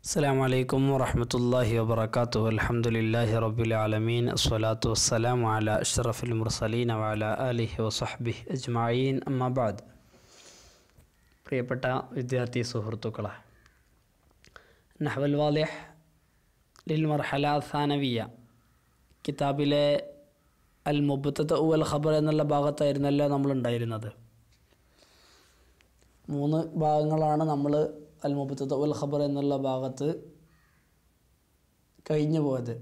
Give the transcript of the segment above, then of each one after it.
السلام عليكم ورحمة الله وبركاته الحمد لله رب العالمين الصلاة والسلام على أشرف المرسلين وعلى آله وصحبه أجمعين أما بعد പ്രിയപ്പെട്ട വിദ്യാർത്ഥി സുഹൃത്തുക്കളെ നഹ്വൽ വാലിഹ് ലിൽ മർഹല സാനവിയ കിതാബിലെ അൽ മുബത്തത്ത് ഉവൽ ഖബർ എന്നുള്ള ഭാഗത്തായിരുന്നല്ലോ നമ്മൾ ഉണ്ടായിരുന്നത് മൂന്ന് ഭാഗങ്ങളാണ് നമ്മൾ അൽ മുബത്തത്ത് ഉൽ ഖബർ എന്നുള്ള ഭാഗത്ത് കഴിഞ്ഞു പോയത്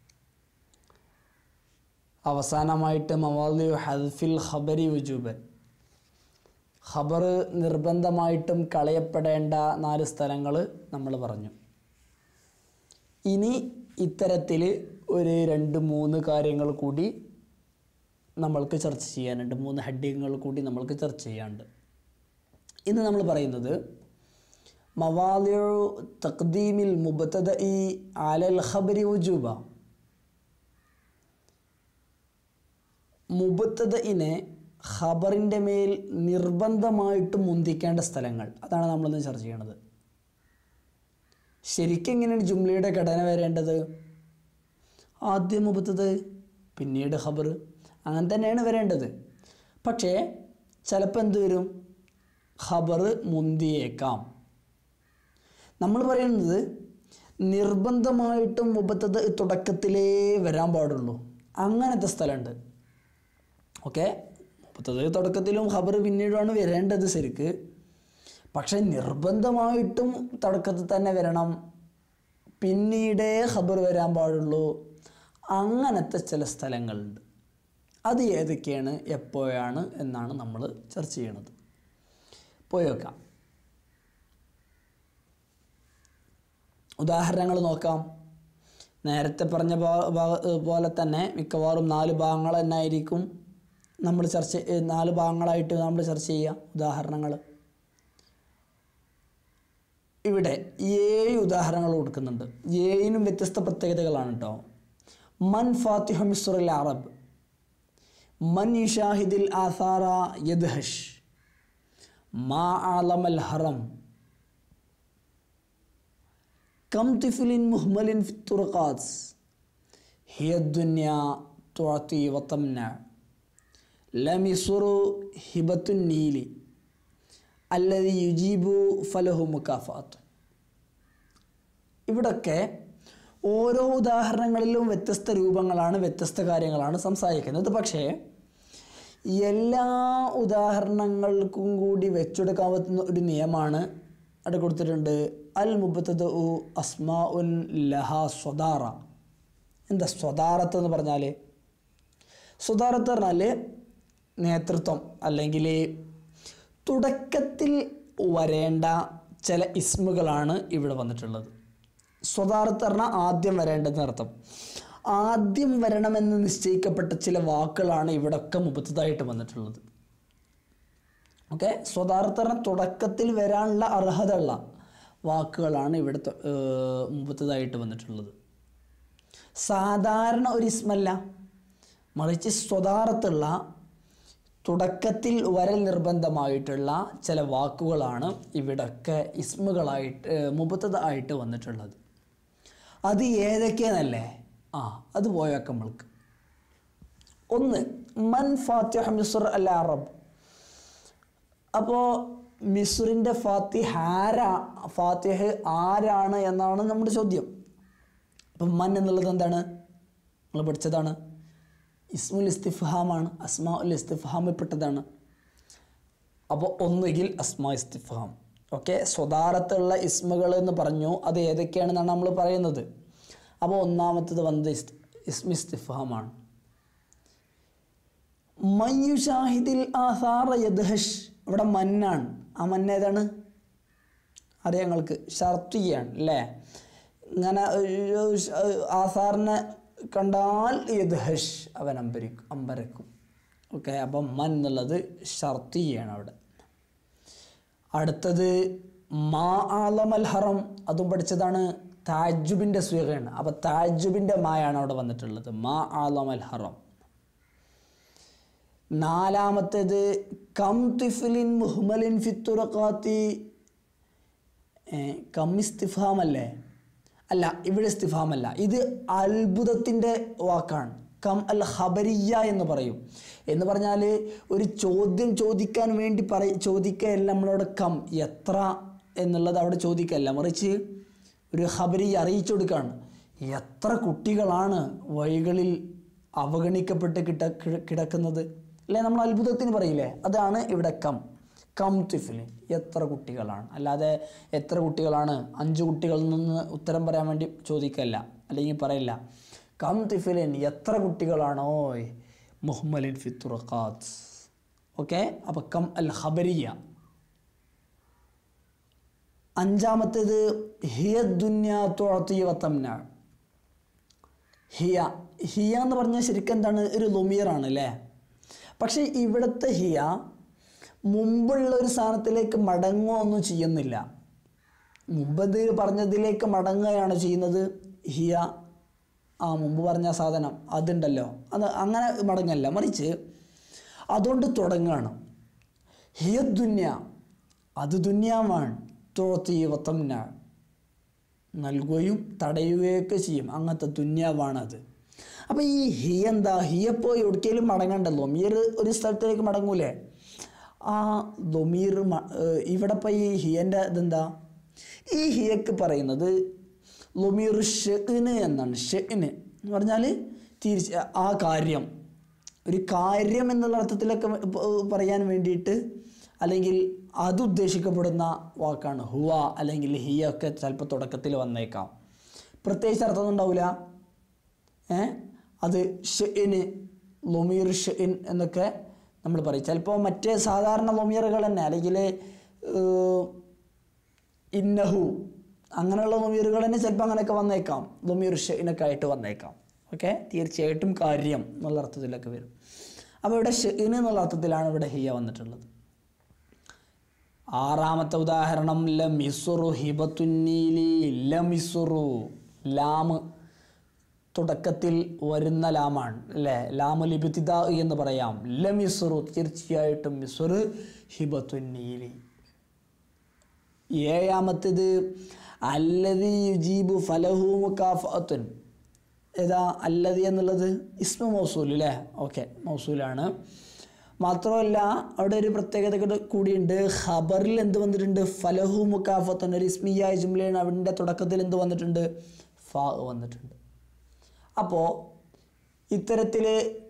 അവസാനമായിട്ട് മവാലി ഹദ്ഫിൽ ഖബരി വുജൂബൻ ഖബർ നിർബന്ധമായിട്ടും കളയപ്പെടേണ്ട നാല് സ്ഥലങ്ങൾ നമ്മൾ പറഞ്ഞു ഇനി ഇത്തരത്തിൽ ഒരു രണ്ട് മൂന്ന് കാര്യങ്ങൾ കൂടി നമ്മൾക്ക് ചർച്ച ചെയ്യാനുണ്ട് മൂന്ന് ഹെഡിങ്ങുകൾ കൂടി നമ്മൾക്ക് ചർച്ച ചെയ്യാനുണ്ട് ഇന്ന് നമ്മൾ പറയുന്നത് മവാലിയു തഖ്ദീമിൽ മുബത്തദ ഇ അലൽ ഖബരി വുജൂബ മുബത്തദഇനെ ഖബറിൻ്റെ മേൽ നിർബന്ധമായിട്ട് മുന്തിക്കേണ്ട സ്ഥലങ്ങൾ അതാണ് നമ്മളിന്ന് ചർച്ച ചെയ്യണത് ശരിക്കും എങ്ങനെയാണ് ജുംലയുടെ ഘടന വരേണ്ടത് ആദ്യം മുബത്തത് പിന്നീട് ഖബർ അങ്ങനെ തന്നെയാണ് വരേണ്ടത് പക്ഷേ ചിലപ്പോൾ എന്ത് വരും ഖബർ മുന്തിയേക്കാം നമ്മൾ പറയുന്നത് നിർബന്ധമായിട്ടും മുബത്തത് തുടക്കത്തിലേ വരാൻ പാടുള്ളൂ അങ്ങനത്തെ സ്ഥലമുണ്ട് ഓക്കെ മുപ്പത്തത് തുടക്കത്തിലും ഖബർ പിന്നീടാണ് വരേണ്ടത് ശരിക്ക് പക്ഷെ നിർബന്ധമായിട്ടും തുടക്കത്തിൽ തന്നെ വരണം പിന്നീടേ ഖബർ വരാൻ പാടുള്ളൂ അങ്ങനത്തെ ചില സ്ഥലങ്ങളുണ്ട് അത് ഏതൊക്കെയാണ് എപ്പോഴാണ് എന്നാണ് നമ്മൾ ചർച്ച ചെയ്യണത് പോയി വെക്കാം ഉദാഹരണങ്ങൾ നോക്കാം നേരത്തെ പറഞ്ഞ പോലെ തന്നെ മിക്കവാറും നാല് ഭാഗങ്ങൾ തന്നെ ആയിരിക്കും നമ്മൾ ചർച്ച നാല് ഭാഗങ്ങളായിട്ട് നമ്മൾ ചർച്ച ചെയ്യുക ഉദാഹരണങ്ങൾ ഇവിടെ ഏഴ് ഉദാഹരണങ്ങൾ കൊടുക്കുന്നുണ്ട് ഏഴിനും വ്യത്യസ്ത പ്രത്യേകതകളാണ് കേട്ടോ മൻ ഫാത്തിഹ മിസ്റുൽ അറബ് മൻ യുഷാഹിദിൽ ആസാറ യദ്ഹഷ് മാ ആലമൽ ഹറം കം തിഫിലിൻ മുഹ്മലിൻ ഫിത്തുറക്കാസ് ഹിയദ്ദുന്യ തുഅത്തി വതംന ലമിസുറു ഹിബത്തുൻ നീലി അല്ലതി യുജീബു ഫലഹു മുക്കാഫാത്ത് ഇവിടൊക്കെ ഓരോ ഉദാഹരണങ്ങളിലും വ്യത്യസ്ത രൂപങ്ങളാണ് വ്യത്യസ്ത കാര്യങ്ങളാണ് സംസാരിക്കുന്നത് പക്ഷേ എല്ലാ ഉദാഹരണങ്ങൾക്കും കൂടി വെച്ചെടുക്കാൻ പറ്റുന്ന ഒരു നിയമമാണ് അവിടെ കൊടുത്തിട്ടുണ്ട് അൽ മുബത്തത് ഉ അസ്മാ ഉൻ ലഹ സ്വദാറ എന്താ സ്വദാറത്ത് എന്ന് പറഞ്ഞാൽ സ്വദാറത്ത് പറഞ്ഞാൽ നേതൃത്വം അല്ലെങ്കിൽ തുടക്കത്തിൽ വരേണ്ട ചില ഇസ്മുകളാണ് ഇവിടെ വന്നിട്ടുള്ളത് സ്വദാറത്ത് പറഞ്ഞാൽ ആദ്യം വരേണ്ടതെന്ന് അർത്ഥം ആദ്യം വരണമെന്ന് നിശ്ചയിക്കപ്പെട്ട ചില വാക്കുകളാണ് ഇവിടൊക്കെ മുപ്പത്തതായിട്ട് വന്നിട്ടുള്ളത് ഓക്കെ സ്വദാർത്ഥ പറഞ്ഞാൽ തുടക്കത്തിൽ വരാനുള്ള അർഹത ഉള്ള വാക്കുകളാണ് ഇവിടെ മുപ്പത്തതായിട്ട് വന്നിട്ടുള്ളത് സാധാരണ ഒരു ഇസ്മല്ല മറിച്ച് സ്വദാർത്ഥുള്ള തുടക്കത്തിൽ വരൽ നിർബന്ധമായിട്ടുള്ള ചില വാക്കുകളാണ് ഇവിടൊക്കെ ഇസ്മുകളായിട്ട് മുപ്പത്തത് ആയിട്ട് വന്നിട്ടുള്ളത് അത് ഏതൊക്കെയാണല്ലേ ആ അത് പോയേക്കാം നമ്മൾക്ക് ഒന്ന് മൻ ഫാത്തിഹ മിസുർ അൽ അറബ് അപ്പോൾ മിസുറിൻ്റെ ഫാത്തിഹ ആരാ ഫാത്തിഹ ആരാണ് എന്നാണ് നമ്മുടെ ചോദ്യം അപ്പം മൻ എന്നുള്ളത് എന്താണ് നിങ്ങൾ പഠിച്ചതാണ് ഇസ്മുൽ ഇസ്തിഫഹാമാണ് അസ്മാ ഉൽ ഇസ്തിഫഹാമിൽ പെട്ടതാണ് അപ്പോൾ ഒന്നുകിൽ അസ്മാ ഇസ്തിഫഹാം ഓക്കെ സ്വദാരത്തുള്ള ഇസ്മുകൾ എന്ന് പറഞ്ഞു അത് ഏതൊക്കെയാണെന്നാണ് നമ്മൾ പറയുന്നത് അപ്പോൾ ഒന്നാമത്തത് വന്നത് ഇസ്മി ഇസ്തിഫഹാമാണ് മയ്യു ഷാഹിദിൽ ആസാറ യദ്ഹഷ് ഇവിടെ മന്നാണ് ആ മന്ന ഏതാണ് അറിയാം ഞങ്ങൾക്ക് ഷർത്തിയാണ് അല്ലേ ഇങ്ങനെ ആസാറിനെ കണ്ടാൽ യദ്ഹഷ് അവൻ അമ്പരിക്കും അമ്പരക്കും ഓക്കെ അപ്പം മൻ എന്നുള്ളത് ഷർത്തിയാണ് അവിടെ അടുത്തത് മാ ആലമൽ ഹറം അതും പഠിച്ചതാണ് താജുബിൻ്റെ സ്വീകയാണ് അപ്പം താജുബിൻ്റെ മായാണ് അവിടെ വന്നിട്ടുള്ളത് മാ ആലമൽ ഹറം നാലാമത്തേത് കം തിഫിലിൻ മുഹ്മലിൻ ഫിത്തുറക്കാത്തി കമ്മിസ്തിഫാം അല്ലേ അല്ല ഇവിടെ ഇസ്തിഫാമല്ല ഇത് അത്ഭുതത്തിൻ്റെ വാക്കാണ് കം അൽ ഖബരിയ എന്ന് പറയും എന്ന് പറഞ്ഞാൽ ഒരു ചോദ്യം ചോദിക്കാൻ വേണ്ടി പറ ചോദിക്കുകയല്ല നമ്മളോട് കം എത്ര എന്നുള്ളത് അവിടെ ചോദിക്കല്ല മറിച്ച് ഒരു ഖബരി അറിയിച്ചു കൊടുക്കുകയാണ് എത്ര കുട്ടികളാണ് വഴികളിൽ അവഗണിക്കപ്പെട്ട് കിട കിട- കിടക്കുന്നത് അല്ലെ നമ്മൾ അത്ഭുതത്തിന് പറയില്ലേ അതാണ് ഇവിടെ കം കം തിഫിലിൻ എത്ര കുട്ടികളാണ് അല്ലാതെ എത്ര കുട്ടികളാണ് അഞ്ച് കുട്ടികളിൽ നിന്ന് ഉത്തരം പറയാൻ വേണ്ടി ചോദിക്കല്ല അല്ലെങ്കിൽ പറയില്ല കം തിഫിലിൻ എത്ര കുട്ടികളാണോ മുഹമ്മലിൻ ഫിത്തുറഖാത്ത് ഓക്കെ അപ്പോൾ കം അൽ ഖബരിയ അഞ്ചാമത്തേത് ഹിയ ദുന്യ തുഴത്തി വത്തംന ഹിയ ഹിയ എന്ന് പറഞ്ഞാൽ ശരിക്കും എന്താണ് ഒരു ലൊമിയറാണ് അല്ലേ പക്ഷേ ഇവിടുത്തെ ഹിയ മുമ്പുള്ള ഒരു സ്ഥാനത്തിലേക്ക് മടങ്ങുക ഒന്നും ചെയ്യുന്നില്ല മുമ്പത് പറഞ്ഞതിലേക്ക് മടങ്ങുകയാണ് ചെയ്യുന്നത് ഹിയ ആ മുമ്പ് പറഞ്ഞ സാധനം അതുണ്ടല്ലോ അത് അങ്ങനെ മടങ്ങല്ല മറിച്ച് അതുകൊണ്ട് തുടങ്ങുകയാണ് ഹിയ ദുന്യ അത് ദുന്യാവാണ് തോത്തി വത്തംന നൽകുകയും തടയുകയൊക്കെ ചെയ്യും അങ്ങനത്തെ ദുന്യാവാണത് അപ്പോൾ ഈ ഹി എന്താ ഹിയപ്പോൾ എവിടേക്കെങ്കിലും മടങ്ങണ്ടല്ലോ മീർ ഒരു സ്ഥലത്തേക്ക് മടങ്ങൂലേ ആ ലൊമീർ ഇവിടെ ഇപ്പോൾ ഈ ഹിയൻ്റെ ഇതെന്താ ഈ ഹിയക്ക് പറയുന്നത് ലൊമീർ ഷെന് എന്നാണ് ഷെന് എന്ന് പറഞ്ഞാൽ തിരിച്ച് ആ കാര്യം ഒരു കാര്യം എന്നുള്ള അർത്ഥത്തിലൊക്കെ പ- പറയാൻ വേണ്ടിയിട്ട് അല്ലെങ്കിൽ അത് ഉദ്ദേശിക്കപ്പെടുന്ന വാക്കാണ് ഹുവ അല്ലെങ്കിൽ ഹിയ ഒക്കെ ചിലപ്പോൾ തുടക്കത്തിൽ വന്നേക്കാം പ്രത്യേകിച്ച് അർത്ഥമൊന്നും ഉണ്ടാവില്ല ഏ അത് ഷെയിന് ലൊമീർ ഷെയിൻ എന്നൊക്കെ നമ്മൾ പറയും ചിലപ്പോൾ മറ്റേ സാധാരണ ലൊമീറുകൾ തന്നെ അല്ലെങ്കിൽ ഇന്നഹു അങ്ങനെയുള്ള ലൊമീറുകൾ തന്നെ ചിലപ്പോൾ അങ്ങനെയൊക്കെ വന്നേക്കാം ലൊമീർ ഷെയിനൊക്കെ ആയിട്ട് വന്നേക്കാം ഓക്കെ തീർച്ചയായിട്ടും കാര്യം എന്നുള്ള അർത്ഥത്തിലൊക്കെ വരും അപ്പോൾ ഇവിടെ ഷെയിൻ എന്നുള്ള അർത്ഥത്തിലാണ് ഇവിടെ ഹിയ വന്നിട്ടുള്ളത് ആറാമത്തെ ഉദാഹരണം ലമിസുറു ഹിബത്തുന്നീലി ലമിസുറു ലാമ് തുടക്കത്തിൽ വരുന്ന ലാമാണ് അല്ലേ ലാമു ലിബിത്തിദ എന്ന് പറയാം ലമിസുറു തീർച്ചയായിട്ടും മിസുർ ഹിബത്തുന്നീലി ഏഴാമത്തേത് അല്ലതി യുജീബു ഫലഹു മുക്കാഫത്തുൻ ഏതാ അല്ലതി എന്നുള്ളത് ഇസ്മ മൗസൂൽ അല്ലേ ഓക്കെ മൗസൂലാണ് മാത്രമല്ല അവിടെ ഒരു പ്രത്യേകത കൂടെ- കൂടിയുണ്ട് ഖബറിൽ എന്ത് വന്നിട്ടുണ്ട് ഫലഹു മുക്കാഫത്തുൻ ഒരു ഇസ്മിയായ ജുംലയാണ് അവിടെ തുടക്കത്തിൽ എന്ത് വന്നിട്ടുണ്ട് ഫ വന്നിട്ടുണ്ട് അപ്പോൾ ഇത്തരത്തിൽ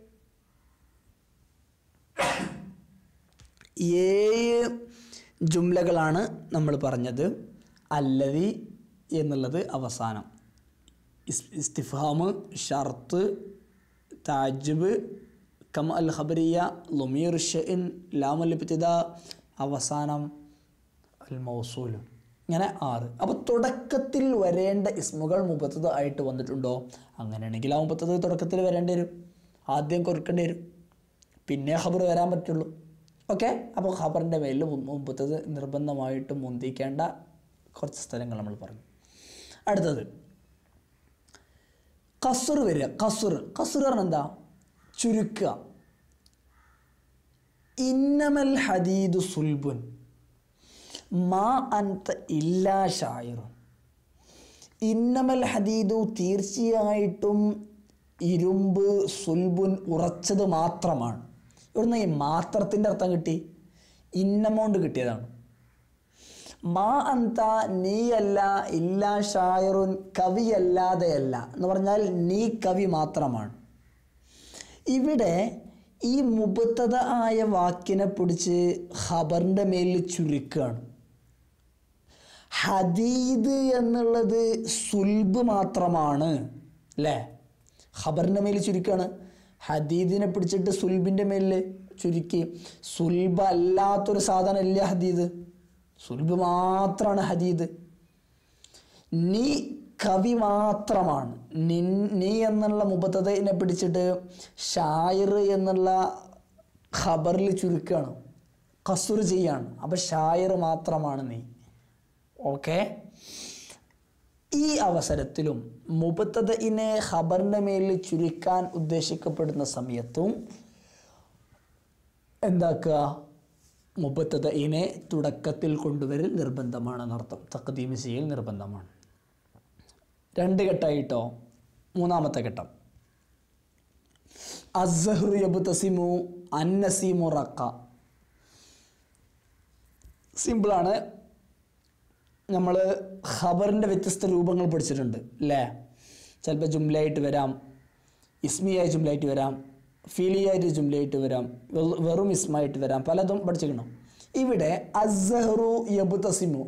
ഏഴ് ജുംലകളാണ് നമ്മൾ പറഞ്ഞത് അല്ലതി എന്നുള്ളത് അവസാനം ഇസ് ഇസ്തിഫാമ് ഷർത്ത് താജിബ് കം അൽ ഖബരിയ ലൊമീർ ഷെയിൻ ലാമുൽ ഇബ്തിദ അവസാനം അൽ മൗസൂൽ ഇങ്ങനെ ആറ് അപ്പോൾ തുടക്കത്തിൽ വരേണ്ട ഇസ്മുകൾ മുപ്പത്തത് ആയിട്ട് വന്നിട്ടുണ്ടോ അങ്ങനെയാണെങ്കിൽ ആ മുപ്പത്തത് തുടക്കത്തിൽ വരേണ്ടി വരും ആദ്യം കുറിക്കേണ്ടി വരും പിന്നെ ഖബർ വരാൻ പറ്റുള്ളൂ ഓക്കെ അപ്പോൾ ഖബറിൻ്റെ മേലിൽ മുമ്പത്തത് നിർബന്ധമായിട്ട് മുന്തിക്കേണ്ട കുറച്ച് സ്ഥലങ്ങൾ നമ്മൾ പറഞ്ഞു അടുത്തത് കസുർ വരിക കസുർ കസുർ പറഞ്ഞാൽ എന്താ ചുരുക്കുക ഇന്നമൽ ഹദീദു സുൽബുൻ മാ അൻത ഇല്ലാ ഷായിറുൻ ഇന്നമൽ ഹദീദു തീർച്ചയായിട്ടും ഇരുമ്പ് സുൽബുൻ ഉറച്ചത് മാത്രമാണ് ഇവിടുന്ന് ഈ മാത്രത്തിൻ്റെ അർത്ഥം കിട്ടി ഇന്നമൗണ്ട് കിട്ടിയതാണ് മാ അന്ത നീയല്ല ഇല്ലാ ഷായറുൻ കവിയല്ലാതെയല്ല എന്ന് പറഞ്ഞാൽ നീ കവി മാത്രമാണ് ഇവിടെ ഈ മുബത്തത ആയ വാക്കിനെ പിടിച്ച് ഖബറിൻ്റെ മേലിൽ ചുരുക്കുകയാണ് ഹദീദ് എന്നുള്ളത് സുൽബ് മാത്രമാണ് അല്ലേ ഖബറിൻ്റെ മേലിൽ ചുരുക്കുകയാണ് ഹദീദിനെ പിടിച്ചിട്ട് സുൽബിൻ്റെ മേലിൽ ചുരുക്കി സുൽബ് അല്ലാത്തൊരു സാധനം ഇല്ല ഹദീദ് സുൽബ് മാത്രമാണ് ഹദീദ് നീ കവി മാത്രമാണ് നിൻ നീ എന്നുള്ള മുബത്തതിനെ പിടിച്ചിട്ട് ഷായർ എന്നുള്ള ഖബറിൽ ചുരുക്കുകയാണ് കസുർ ചെയ്യാണ് അപ്പം ഷായർ മാത്രമാണ് നീ ഓക്കെ ഈ അവസരത്തിലും മുബത്തതിനെ ഖബറിൻ്റെ മേലിൽ ചുരുക്കാൻ ഉദ്ദേശിക്കപ്പെടുന്ന സമയത്തും എന്താക്കുക മുബത്തതിനെ തുടക്കത്തിൽ കൊണ്ടുവരൽ നിർബന്ധമാണെന്നർത്ഥം തക്കദീമ് ചെയ്യൽ നിർബന്ധമാണ് രണ്ട് ഘട്ടമായിട്ടോ മൂന്നാമത്തെ ഘട്ടം അസ്സഹ്റു യബ്തസിമു അന്നസീമു റക്ക സിമ്പിളാണ് നമ്മൾ ഖബറിൻ്റെ വ്യത്യസ്ത രൂപങ്ങൾ പഠിച്ചിട്ടുണ്ട് അല്ലേ ചിലപ്പോൾ ജുംലയായിട്ട് വരാം ഇസ്മിയായ ജുംലയായിട്ട് വരാം ഫീലിയായിട്ട് ജുംലയായിട്ട് വരാം വെറു- വെറും ഇസ്മായിട്ട് വരാം പലതും പഠിച്ചിരിക്കണം ഇവിടെ അസ്സഹ്റു യബ്തസിമു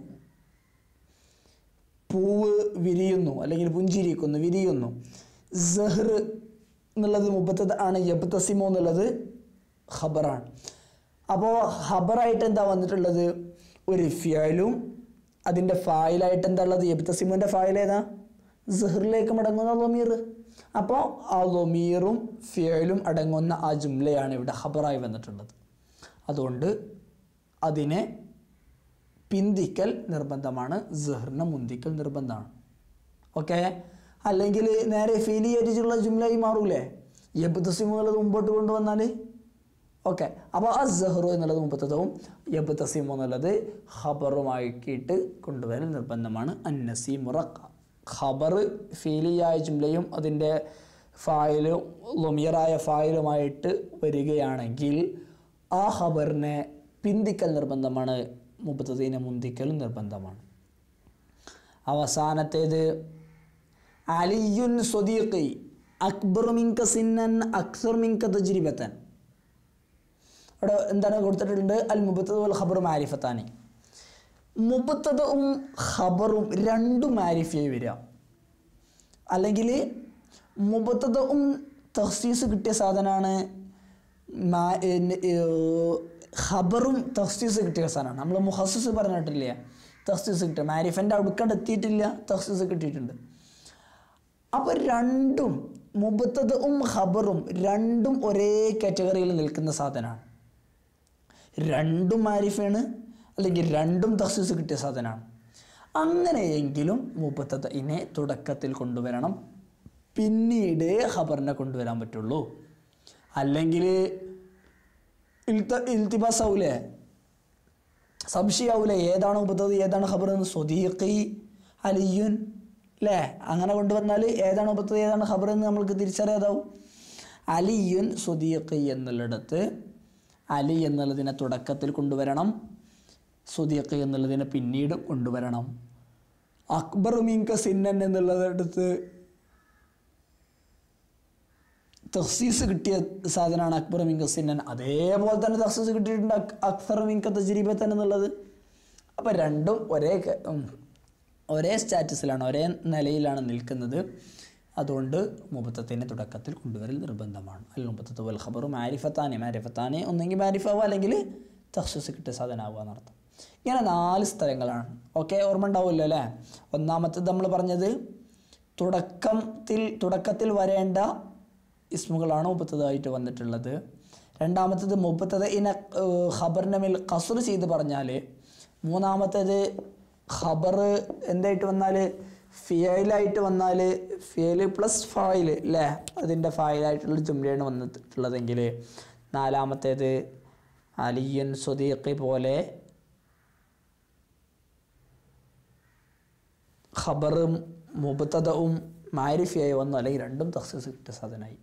പൂവ് വിരിയുന്നു അല്ലെങ്കിൽ പുഞ്ചിരിക്കുന്നു വിരിയുന്നു സഹ്ർ എന്നുള്ളത് മുപ്പത്തത് ആണ് യബ്തസിമോ എന്നുള്ളത് ഖബറാണ് അപ്പോൾ ഖബറായിട്ട് എന്താ വന്നിട്ടുള്ളത് ഒരു ഫിയലും അതിൻ്റെ ഫായിലായിട്ട് എന്താ ഉള്ളത് യബ്തസിമോൻ്റെ ഫായിൽ ഏതാ സഹറിലേക്ക് മടങ്ങുന്ന ലൊമീർ അപ്പോൾ ആ ലൊമീറും ഫിയലും അടങ്ങുന്ന ആ ജുംലയാണ് ഇവിടെ ഖബറായി വന്നിട്ടുള്ളത് അതുകൊണ്ട് അതിനെ പിന്തിക്കൽ നിർബന്ധമാണ് സഹറിനെ മുന്തിക്കൽ നിർബന്ധമാണ് ഓക്കെ അല്ലെങ്കിൽ നേരെ ഫീൽ ചെയ്തിട്ടുള്ള ജുംലായി മാറൂലേ യബ്തസിമു എന്നുള്ളത് മുമ്പോട്ട് കൊണ്ടുവന്നാൽ ഓക്കെ അപ്പോൾ ആ സഹറു എന്നുള്ളത് മുമ്പത്തതും യബ്തസിമു എന്നുള്ളത് ഖബറുമാക്കിയിട്ട് കൊണ്ടുവരൽ നിർബന്ധമാണ് അന്നസി മുറക്ക ഖബർ ഫീലിയായ ജുംലയും അതിൻ്റെ ഫായിലും ലൊമിയറായ ഫായിലുമായിട്ട് വരികയാണെങ്കിൽ ആ ഖബറിനെ പിന്തിക്കൽ നിർബന്ധമാണ് മുപ്പത്തതിനെ മുന്തിക്കലും നിർബന്ധമാണ് അവസാനത്തേത് അലിയുൻ സ്വദീഖി അക്ബർ മിങ്ക സിന്നൻ അക്സർ മിങ്ക തജ്രിബത്തൻ അവിടെ എന്താണ് കൊടുത്തിട്ടുണ്ട് അൽ മുബത്തത് വൽ ഖബർ മാരിഫത്താനി മുബത്തതും ഖബറും രണ്ടും മാരിഫയായി വരിക അല്ലെങ്കിൽ മുബത്തതും തഹ്സീസ് കിട്ടിയ സാധനമാണ് മാ- ഏ- ഏ- ഖബറും തഹ്സീസ് കിട്ടിയ സാധനമാണ് നമ്മൾ മുഹസ്സസ് പറഞ്ഞിട്ടില്ല തഹ്സീസ് കിട്ടുക മാരിഫൻ്റെ അടുക്കണ്ട് എത്തിയിട്ടില്ല തഹ്സീസ് കിട്ടിയിട്ടുണ്ട് അപ്പോൾ രണ്ടും മുബത്തതും ഖബറും രണ്ടും ഒരേ കാറ്റഗറിയിൽ നിൽക്കുന്ന സാധനമാണ് രണ്ടും മാരിഫാണ് അല്ലെങ്കിൽ രണ്ടും തഹ്സീസ് കിട്ടിയ സാധനമാണ് അങ്ങനെയെങ്കിലും മുബത്തതിനെ തുടക്കത്തിൽ കൊണ്ടുവരണം പിന്നീട് ഖബറിനെ കൊണ്ടുവരാൻ പറ്റുള്ളൂ അല്ലെങ്കിൽ ഇൽത്ത ഇൽത്തിബാസാവൂലേ സംശയാവൂലേ ഏതാണ് മുപ്പത്തത് ഏതാണ് ഖബർ എന്ന് സ്വദീഖി അലിയുൻ അല്ലേ അങ്ങനെ കൊണ്ടുവന്നാൽ ഏതാണ് മുപ്പത്തത് ഏതാണ് ഖബർ എന്ന് നമ്മൾക്ക് തിരിച്ചറിയാതാവും അലിയുൻ സ്വദീഖി എന്നുള്ളിടത്ത് അലി എന്നുള്ളതിനെ തുടക്കത്തിൽ കൊണ്ടുവരണം സുദീഖ് എന്നുള്ളതിനെ പിന്നീട് കൊണ്ടുവരണം അക്ബർ മീങ്ക സിന്നൻ എന്നുള്ളതെടുത്ത് തഹ്സീസ് കിട്ടിയ സാധനമാണ് അക്ബർ മിങ്ക സിന്നൻ അതേപോലെ തന്നെ തഹ്സീസ് കിട്ടിയിട്ടുണ്ട് അക്- അക്സർ മിങ്ക തജ്രീബത്തൻ എന്നുള്ളത് അപ്പം രണ്ടും ഒരേ ക- ഉം, ഒരേ സ്റ്റാറ്റസിലാണ് ഒരേ നിലയിലാണ് നിൽക്കുന്നത് അതുകൊണ്ട് മുബത്തത്തിൻ്റെ തുടക്കത്തിൽ കൊണ്ടുവരൽ നിർബന്ധമാണ് അൽ മുബത്തത്ത് വൽ ഖബർ മാരിഫത്താനെ മാരിഫത്താനെ ഒന്നെങ്കിൽ മാരിഫാവുക അല്ലെങ്കിൽ തഹ്സീസ് കിട്ടിയ സാധനമാവുക എന്നർത്ഥം ഇങ്ങനെ നാല് സ്ഥലങ്ങളാണ് ഓക്കെ ഓർമ്മ ഉണ്ടാവുമല്ലോ അല്ലേ ഒന്നാമത്തേത് നമ്മൾ പറഞ്ഞത് തുടക്കത്തിൽ തുടക്കത്തിൽ വരേണ്ട ഇസ്മുകളാണ് മുപ്പത്തതായിട്ട് വന്നിട്ടുള്ളത് രണ്ടാമത്തേത് മുപ്പത്തത് ഇന ഖബറിൻ്റെ മേൽ കസുർ ചെയ്ത് പറഞ്ഞാൽ മൂന്നാമത്തേത് ഖബർ എന്തായിട്ട് വന്നാൽ ഫിയലായിട്ട് വന്നാൽ ഫിയൽ പ്ലസ് ഫായിൽ അല്ലേ അതിൻ്റെ ഫായിലായിട്ടുള്ള ജുംലയാണ് വന്നിട്ടുള്ളതെങ്കിൽ നാലാമത്തേത് അലിയൻ സ്വദീഖി പോലെ ഖബറും മുബത്തതവും മാരിഫിയായി വന്നു അല്ലെങ്കിൽ രണ്ടും തഖ്സീസ് കിട്ടിയ സാധനമായി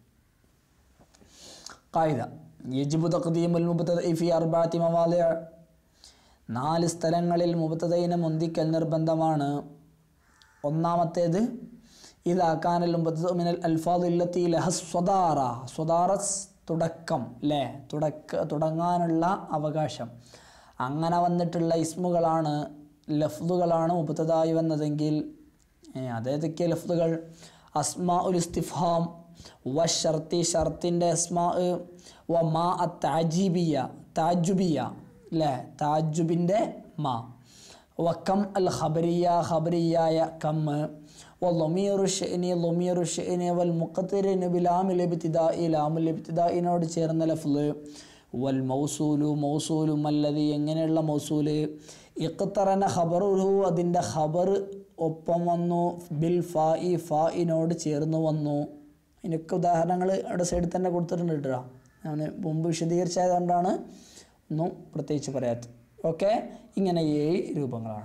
കായിക യജിബു തഖ്ദീമുൽ മുബത്തദഇ ഫി അർബഅത്തി മവാദിഅ നാല് സ്ഥലങ്ങളിൽ മുബത്തദയിനെ മുന്തിക്കൽ നിർബന്ധമാണ് ഒന്നാമത്തേത് ഇതാക്കാനൽ മുബത്തദ മിനൽ അൽഫാദുല്ലത്തി ലഹസ് സ്വദാറ സ്വദാറസ് തുടക്കം അല്ലേ തുടക്ക തുടങ്ങാനുള്ള അവകാശം അങ്ങനെ വന്നിട്ടുള്ള ഇസ്മുകളാണ് ലഫ്ദുകളാണ് മുബത്തതായി വന്നതെങ്കിൽ ഏ, അതേതൊക്കെ ലഫ്ദുകൾ അസ്മാ ഉൽ ഇസ്തിഫാം വ ഷർത്തി ഷർത്തിൻ്റെ അസ്മാ വ മാ അ താജീബിയ താജുബിയ അല്ലേ താജുബിൻ്റെ മാ വക്കം അൽ ഖബരിയ ഖബരിയായ കം വൊമീറു ഷെനി ലൊമീറു ഷെനി വൽ മുഖത്തിരിന് ബിലാമിൽ ഇബ്തിദാഇ ലാമുൽ ഇബ്തിദാഇനോട് ചേർന്ന ലഫ്ല് വൽ മൗസൂലു മൗസൂലും അല്ലതി എങ്ങനെയുള്ള മൗസൂല് ഇഖ്തറന ഖബറുഹു അതിൻ്റെ ഖബർ ഒപ്പം വന്നു ബിൽ ഫാ ഇ ഫായിനോട് ചേർന്ന് വന്നു ഇതിനൊക്കെ ഉദാഹരണങ്ങൾ അവിടെ സൈഡിൽ തന്നെ കൊടുത്തിട്ടുണ്ട് കേട്ടോ ഞാൻ മുമ്പ് വിശദീകരിച്ചതുകൊണ്ടാണ് ഒന്നും പ്രത്യേകിച്ച് പറയാത്തത് ഓക്കെ ഇങ്ങനെ ഏഴ് രൂപങ്ങളാണ്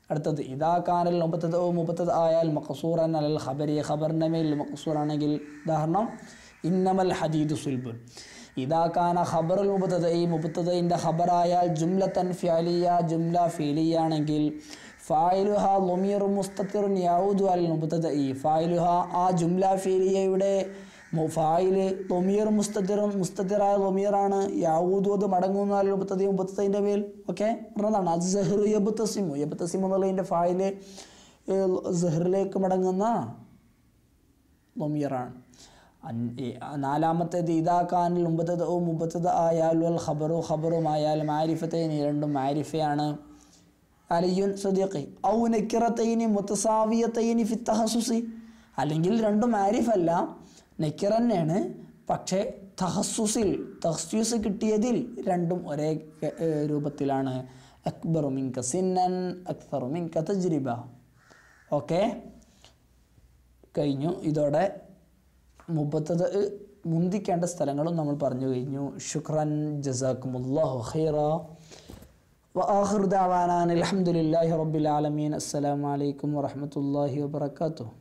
അടുത്തത് ഇതാ കാനൽ മുപ്പത്തത് മുപ്പത്തത് ആയാൽ മഖസൂറൻ അലൽ ഖബരി ഖബറിൻ്റെ മേൽ മഖസൂറാണെങ്കിൽ ഉദാഹരണം ഇന്നമൽ ഹദീദ് സുൽബുൻ ഇതാ കാന ഖബറുൽ മുബത്തത് ഈ മുബത്തതിൻ്റെ ഖബറായാൽ ജുംലത്തൻ ഫിയാലിയ ജുംല ഫീലിയാണെങ്കിൽ ഫായിലുഹ ലൊമീർ മുസ്തത്തിറുൻ യൗദു അൽ മുബത്തത് ഈ ഫായിലുഹ ആ ജുംല ഫീലിയയുടെ ഫായില് ലൊമീർ മുസ്തത്തിറും മുസ്തത്തിറായ ലൊമീറാണ് യാവൂദു അത് മടങ്ങുന്ന അൽ മുബത്തതി മുബത്തതിൻ്റെ മേൽ ഓക്കെ പറഞ്ഞതാണ് അത് ജഹ്റു യബുത്തസിമു യബുത്തസിമു എന്നുള്ളതിൻ്റെ ഫായില് ജഹറിലേക്ക് മടങ്ങുന്ന ലൊമീറാണ് അൻ- ഈ നാലാമത്തേത് ഇതാക്കാനിൽ മുമ്പത്തത് ഓ മുമ്പത്തത് ആയാൽ വൽ ഖബറു ഖബറുമായാൽ മാരിഫത്തൈനി രണ്ടും മാരിഫയാണ് അലിയുൻ സദീഖി ഔ നക്കിറത്തൈനി മുത്തസാവിയത്തൈനി ഫി തഹസുസി അല്ലെങ്കിൽ രണ്ടും മാരിഫല്ല നക്കിറ തന്നെയാണ് പക്ഷേ തഹസുസിൽ തഹസ്യൂസ് കിട്ടിയതിൽ രണ്ടും ഒരേ ഏ, ഏ, രൂപത്തിലാണ് അക്ബറു മിൻക സിന്നൻ അക്തറു മിൻക തജ്രിബ ഓക്കെ കഴിഞ്ഞു ഇതോടെ മുപ്പത്തത് മുന്തിക്കേണ്ട സ്ഥലങ്ങളും നമ്മൾ പറഞ്ഞു കഴിഞ്ഞു ഷുക്രൻ ജസാക്കുമുല്ലാഹു ഖൈറ وآخر دعوانا أن الحمد لله رب العالمين السلام عليكم ورحمة الله وبركاته